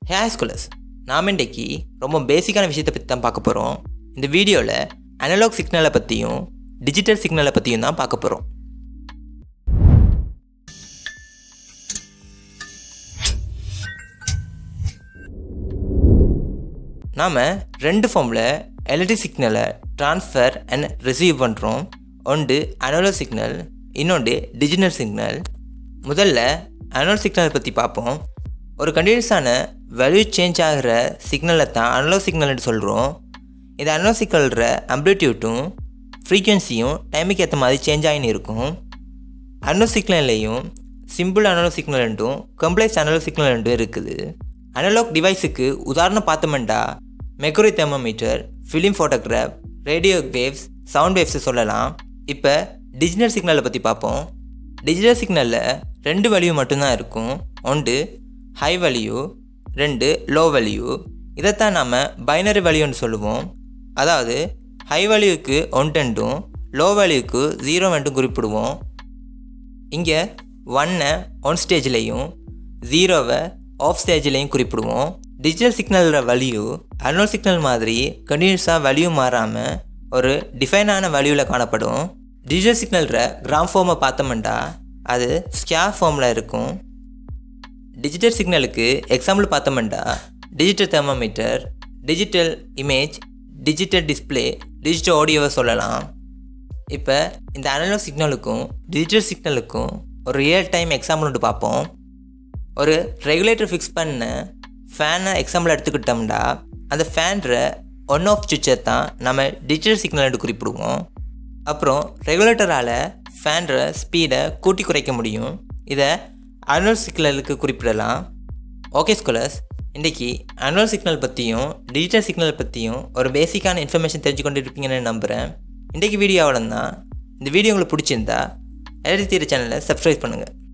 ஹே schoolers நாம் இன்றைக்கி ரொம்ப பேசிக்கான விஷயத்தை பற்றி தான் பார்க்க போகிறோம் இந்த வீடியோவில் அனலாக் சிக்னலை பற்றியும் டிஜிட்டல் சிக்னலை பற்றியும் தான் பார்க்க போகிறோம் நாம் ரெண்டு ஃபார்மில் எலக்ட்ரிக் சிக்னலை ட்ரான்ஸ்ஃபர் அண்ட் ரிசீவ் பண்ணுறோம் ஒன்று அனலாக் சிக்னல் இன்னொன்று டிஜிட்டல் சிக்னல் முதல்ல அனலாக் சிக்னலை பற்றி பார்ப்போம் ஒரு கண்டினியூஸான வேல்யூ சேஞ்ச் ஆகிற சிக்னலை தான் அனலாக் சிக்னல்னு சொல்கிறோம் இந்த அனலாக் சிக்னல்ற அம்ப்ளிடியூட்டும் ஃப்ரீக்வன்சியும் டைமுக்கு ஏற்ற மாதிரி சேஞ்ச் ஆகின்னு இருக்கும் அனலாக் சிக்னல்லையும் சிம்பிள் அனலாக் சிக்னல் ரெண்டும் கம்ப்ளெக்ஸ் அனலாக் சிக்னல் ரெண்டும் இருக்குது அனலாக் டிவைஸுக்கு உதாரணம் பார்த்தோம்னா mercury thermometer film photograph radio waves sound வேவ்ஸை சொல்லலாம் இப்போ டிஜிட்டல் சிக்னலை பற்றி பார்ப்போம் டிஜிட்டல் சிக்னலில் ரெண்டு வேல்யூ மட்டும்தான் இருக்கும் ஒன்று ஹை வேல்யூ ரெண்டு லோ வேல்யூ இதைத்தான் நாம் பைனரி வேல்யூன்னு சொல்லுவோம் அதாவது ஹை வேல்யூக்கு ஒன் டென்ட்டும் லோ வேல்யூக்கு ஜீரோ வென்ட்டும் குறிப்பிடுவோம் இங்கே ஒன்னை ஒன் ஸ்டேஜ்லேயும் ஜீரோவை ஆஃப் ஸ்டேஜ்லேயும் குறிப்பிடுவோம் டிஜிட்டல் சிக்னலோட வேல்யூ அனோல் சிக்னல் மாதிரி கண்டினியூஸாக வேல்யூ மாறாமல் ஒரு டிஃபைனான வேல்யூவில் காணப்படும் டிஜிட்டல் சிக்னல்ற கிராம் ஃபார்மை பார்த்தோம்னா அது ஸ்கேர் ஃபார்மில் இருக்கும் டிஜிட்டல் சிக்னலுக்கு எக்ஸாம்பிள் பார்த்தோம்னா digital thermometer digital image digital display digital ஆடியோவை சொல்லலாம் இப்போ இந்த அனலாக் சிக்னலுக்கும் டிஜிட்டல் சிக்னலுக்கும் ஒரு ரியல் டைம் எக்ஸாம்பிள் ஒன்று பார்ப்போம் ஒரு ரெகுலேட்டர் ஃபிக்ஸ் பண்ண ஃபேனை எக்ஸாம்பிள் எடுத்துக்கிட்டோம்னா அந்த ஃபேன்ற ஒன் ஆஃப் சுவிட்சை தான் நம்ம டிஜிட்டல் சிக்னல் குறிப்பிடுவோம் அப்புறம் ரெகுலேட்டரால் ஃபேன்ற ஸ்பீடை கூட்டி குறைக்க முடியும் இதை அனுவல் சிக்னலுக்கு குறிப்பிடலாம் ஓகே ஸ்கூலர்ஸ் இன்றைக்கி அனுவல் சிக்னல் பற்றியும் டிஜிட்டல் சிக்னல் பற்றியும் ஒரு பேசிக்கான இன்ஃபர்மேஷன் தெரிஞ்சு கொண்டு இருப்பீங்கன்னு நம்புகிறேன் இன்றைக்கி வீடியோ அவ்வளோதான் இந்த வீடியோ உங்களுக்கு பிடிச்சிருந்தா எலக்ட்ரிக் தீர சேனலை சப்ஸ்கிரைப் பண்ணுங்கள்